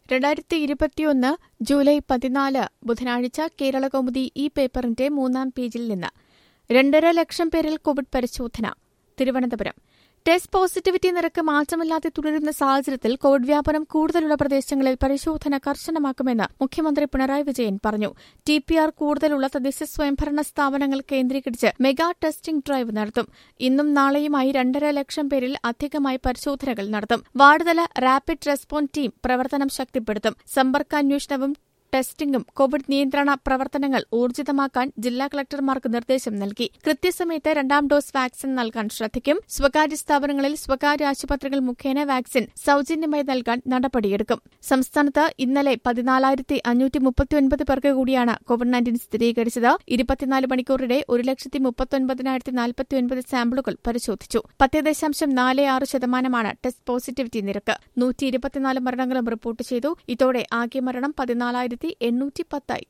രണ്ടായിരത്തി ഇരുപത്തിയൊന്ന് ജൂലൈ പതിനാല് ബുധനാഴ്ച കേരളകൗമുദി ഈ പേപ്പറിന്റെ മൂന്നാം പേജിൽ നിന്ന് രണ്ടര ലക്ഷം പേരിൽ കോവിഡ് പരിശോധന തിരുവനന്തപുരം ടെസ്റ്റ് പോസിറ്റിവിറ്റി നിരക്ക് മാറ്റമില്ലാതെ തുടരുന്ന സാഹചര്യത്തിൽ കോവിഡ് വ്യാപനം കൂടുതലുള്ള പ്രദേശങ്ങളിൽ പരിശോധന കർശനമാക്കുമെന്ന് മുഖ്യമന്ത്രി പിണറായി വിജയൻ പറഞ്ഞു ടി പി ആർ കൂടുതലുള്ള തദ്ദേശ സ്വയംഭരണ സ്ഥാപനങ്ങൾ കേന്ദ്രീകരിച്ച് മെഗാ ടെസ്റ്റിംഗ് ഡ്രൈവ് നടത്തും ഇന്നും നാളെയുമായി രണ്ടര ലക്ഷം പേരിൽ അധികമായി പരിശോധനകൾ നടത്തും വാർഡുതല റാപ്പിഡ് റെസ്പോൺസ് ടീം പ്രവർത്തനം ശക്തിപ്പെടുത്തും സമ്പർക്കാന്വേഷണവും ടെസ്റ്റിംഗും കോവിഡ് നിയന്ത്രണ പ്രവർത്തനങ്ങൾ ഊർജിതമാക്കാൻ ജില്ലാ കളക്ടർമാർക്ക് നിർദ്ദേശം നൽകി കൃത്യസമയത്ത് രണ്ടാം ഡോസ് വാക്സിൻ നൽകാൻ ശ്രദ്ധിക്കും സ്വകാര്യ സ്ഥാപനങ്ങളിൽ സ്വകാര്യ ആശുപത്രികൾ മുഖേന വാക്സിൻ സൌജന്യമായി നൽകാൻ നടപടിയെടുക്കും സംസ്ഥാനത്ത് ഇന്നലെ പതിനാലായിരത്തി അഞ്ഞൂറ്റി മുപ്പത്തിയൊൻപത് പേർക്ക് കൂടിയാണ് കോവിഡ് നയൻറ്റീൻ സ്ഥിരീകരിച്ചത് ഇരുപത്തിനാല് മണിക്കൂറിടെ ഒരു ലക്ഷത്തി മുപ്പത്തൊൻപതിനായിരത്തി നാൽപ്പത്തിയൊൻപത് സാമ്പിളുകൾ പരിശോധിച്ചു പത്ത് ദശാംശം നാല് ആറ് ശതമാനമാണ് ടെസ്റ്റ് പോസിറ്റിവിറ്റി നിരക്ക് നൂറ്റി ഇരുപത്തിനാല് മരണങ്ങളും റിപ്പോർട്ട് ചെയ്തു ഇതോടെ ആകെ മരണം പതിനാലായിരത്തി എണ്ണൂറ്റി പത്തായി